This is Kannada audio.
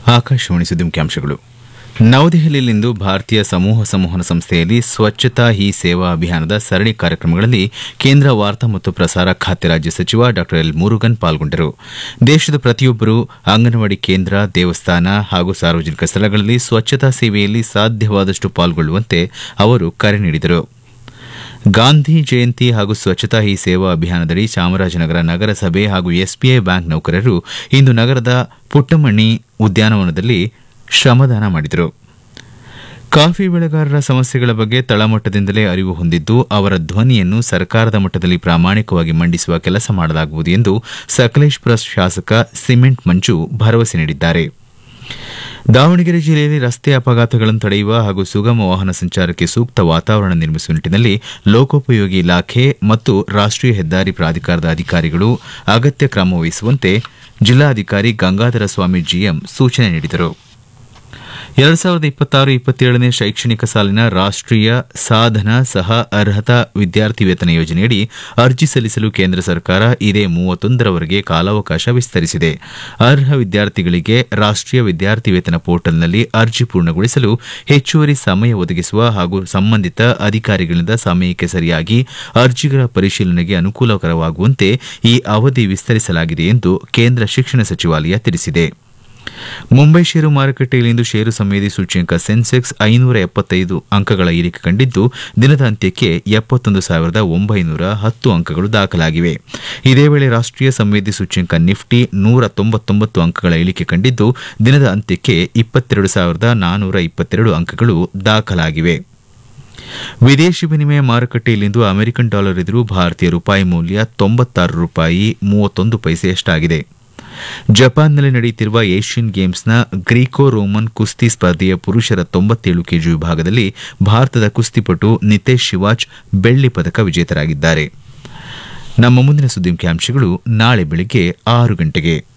ಆಕಾಶವಾಣಿ ಸುದ್ದಿ ಮುಖ್ಯಾಂಶಗಳು ನವದೆಹಲಿಯಲ್ಲಿಂದು ಭಾರತೀಯ ಸಮೂಹ ಸಂವಹನ ಸಂಸ್ಥೆಯಲ್ಲಿ ಸ್ವಚ್ಛತಾ ಹಿ ಸೇವಾ ಅಭಿಯಾನದ ಸರಣಿ ಕಾರ್ಯಕ್ರಮಗಳಲ್ಲಿ ಕೇಂದ್ರ ವಾರ್ತಾ ಮತ್ತು ಪ್ರಸಾರ ಖಾತೆ ರಾಜ್ಯ ಸಚಿವ ಡಾ ಎಲ್ ಮುರುಗನ್ ಪಾಲ್ಗೊಂಡರು ದೇಶದ ಪ್ರತಿಯೊಬ್ಬರು ಅಂಗನವಾಡಿ ಕೇಂದ್ರ ದೇವಸ್ಥಾನ ಹಾಗೂ ಸಾರ್ವಜನಿಕ ಸ್ಥಳಗಳಲ್ಲಿ ಸ್ವಚ್ಛತಾ ಸೇವೆಯಲ್ಲಿ ಸಾಧ್ಯವಾದಷ್ಟು ಪಾಲ್ಗೊಳ್ಳುವಂತೆ ಅವರು ಕರೆ ನೀಡಿದರು ಗಾಂಧಿ ಜಯಂತಿ ಹಾಗೂ ಸ್ವಚ್ಛತಾ ಹಿ ಸೇವಾ ಅಭಿಯಾನದಡಿ ಚಾಮರಾಜನಗರ ನಗರಸಭೆ ಹಾಗೂ ಎಸ್ಬಿಐ ಬ್ಯಾಂಕ್ ನೌಕರರು ಇಂದು ನಗರದ ಪುಟ್ಟಮಣ್ಣಿ ಉದ್ಯಾನವನದಲ್ಲಿ ಶ್ರಮದಾನ ಮಾಡಿದರು ಕಾಫಿ ಬೆಳೆಗಾರರ ಸಮಸ್ಯೆಗಳ ಬಗ್ಗೆ ತಳಮಟ್ಟದಿಂದಲೇ ಅರಿವು ಹೊಂದಿದ್ದು ಅವರ ಧ್ವನಿಯನ್ನು ಸರ್ಕಾರದ ಮಟ್ಟದಲ್ಲಿ ಪ್ರಾಮಾಣಿಕವಾಗಿ ಮಂಡಿಸುವ ಕೆಲಸ ಮಾಡಲಾಗುವುದು ಎಂದು ಸಕಲೇಶ್ಪುರ ಶಾಸಕ ಸಿಮೆಂಟ್ ಮಂಜು ಭರವಸೆ ನೀಡಿದ್ದಾರೆ ದಾವಣಗೆರೆ ಜಿಲ್ಲೆಯಲ್ಲಿ ರಸ್ತೆ ಅಪಘಾತಗಳನ್ನು ತಡೆಯುವ ಹಾಗೂ ಸುಗಮ ವಾಹನ ಸಂಚಾರಕ್ಕೆ ಸೂಕ್ತ ವಾತಾವರಣ ನಿರ್ಮಿಸುವ ನಿಟ್ಟಿನಲ್ಲಿ ಲೋಕೋಪಯೋಗಿ ಇಲಾಖೆ ಮತ್ತು ರಾಷ್ಟೀಯ ಹೆದ್ದಾರಿ ಪ್ರಾಧಿಕಾರದ ಅಧಿಕಾರಿಗಳು ಅಗತ್ಯ ಕ್ರಮ ವಹಿಸುವಂತೆ ಜಿಲ್ಲಾಧಿಕಾರಿ ಗಂಗಾಧರ ಸ್ವಾಮಿ ಜಿಎಂ ಸೂಚನೆ ನೀಡಿದರು ಎರಡು ಸಾವಿರದ ಇಪ್ಪತ್ತಾರು ಇಪ್ಪತ್ತೇಳನೇ ಶೈಕ್ಷಣಿಕ ಸಾಲಿನ ರಾಷ್ಟೀಯ ಸಾಧನ ಸಹ ಅರ್ಹತಾ ವಿದ್ಯಾರ್ಥಿ ವೇತನ ಯೋಜನೆಯಡಿ ಅರ್ಜಿ ಸಲ್ಲಿಸಲು ಕೇಂದ್ರ ಸರ್ಕಾರ ಇದೇ ಮೂವತ್ತೊಂದರವರೆಗೆ ಕಾಲಾವಕಾಶ ವಿಸ್ತರಿಸಿದೆ ಅರ್ಹ ವಿದ್ಯಾರ್ಥಿಗಳಿಗೆ ರಾಷ್ಟೀಯ ವಿದ್ಯಾರ್ಥಿ ವೇತನ ಪೋರ್ಟಲ್ನಲ್ಲಿ ಅರ್ಜಿ ಪೂರ್ಣಗೊಳಿಸಲು ಹೆಚ್ಚುವರಿ ಸಮಯ ಒದಗಿಸುವ ಹಾಗೂ ಸಂಬಂಧಿತ ಅಧಿಕಾರಿಗಳಿಂದ ಸಮಯಕ್ಕೆ ಸರಿಯಾಗಿ ಅರ್ಜಿಗಳ ಪರಿಶೀಲನೆಗೆ ಅನುಕೂಲಕರವಾಗುವಂತೆ ಈ ಅವಧಿ ವಿಸ್ತರಿಸಲಾಗಿದೆ ಎಂದು ಕೇಂದ್ರ ಶಿಕ್ಷಣ ಸಚಿವಾಲಯ ತಿಳಿಸಿದೆ ಮುಂಬೈ ಷೇರು ಮಾರುಕಟ್ಟೆಯಲ್ಲಿಂದು ಷೇರು ಸಂವೇದಿ ಸೂಚ್ಯಂಕ ಸೆನ್ಸೆಕ್ಸ್ ಐನೂರ ಎಪ್ಪತ್ತೈದು ಅಂಕಗಳ ಏರಿಕೆ ಕಂಡಿದ್ದು ದಿನದ ಅಂತ್ಯಕ್ಕೆ ಎಪ್ಪತ್ತೊಂದು ಸಾವಿರದ ಒಂಬೈನೂರ ಹತ್ತು ಅಂಕಗಳು ದಾಖಲಾಗಿವೆ ಇದೇ ವೇಳೆ ರಾಷ್ಟೀಯ ಸಂವೇದಿ ಸೂಚ್ಯಂಕ ನಿಫ್ಟಿ ನೂರ ತೊಂಬತ್ತೊಂಬತ್ತು ಅಂಕಗಳ ಇಳಿಕೆ ಕಂಡಿದ್ದು ದಿನದ ಅಂತ್ಯಕ್ಕೆ ಇಪ್ಪತ್ತೆರಡು ಸಾವಿರದ ನಾನೂರ ಇಪ್ಪತ್ತೆರಡು ಅಂಕಗಳು ದಾಖಲಾಗಿವೆ ವಿದೇಶಿ ವಿನಿಮಯ ಮಾರುಕಟ್ಟೆಯಲ್ಲಿಂದು ಅಮೆರಿಕನ್ ಡಾಲರ್ ಎದುರು ಭಾರತೀಯ ರೂಪಾಯಿ ಮೌಲ್ಯ ತೊಂಬತ್ತಾರು ರೂಪಾಯಿ ಮೂವತ್ತೊಂದು ಪೈಸೆಯಷ್ಟಾಗಿದೆ ಜಪಾನ್ನಲ್ಲಿ ನಡೆಯುತ್ತಿರುವ ಏಷ್ಯನ್ ಗೇಮ್ಸ್ನ ಗ್ರೀಕೋ ರೋಮನ್ ಕುಸ್ತಿ ಸ್ಪರ್ಧೆಯ ಪುರುಷರ ತೊಂಬತ್ತೇಳು ಕೆಜಿ ವಿಭಾಗದಲ್ಲಿ ಭಾರತದ ಕುಸ್ತಿಪಟು ನಿತೇಶ್ ಶಿವಾಜ್ ಬೆಳ್ಳಿ ಪದಕ ವಿಜೇತರಾಗಿದ್ದಾರೆ ನಮ್ಮ ಮುಂದಿನ ಸುದ್ದಿ ಮುಖ್ಯಾಂಶಗಳು ನಾಳೆ ಬೆಳಗ್ಗೆ ಆರು ಗಂಟೆಗೆ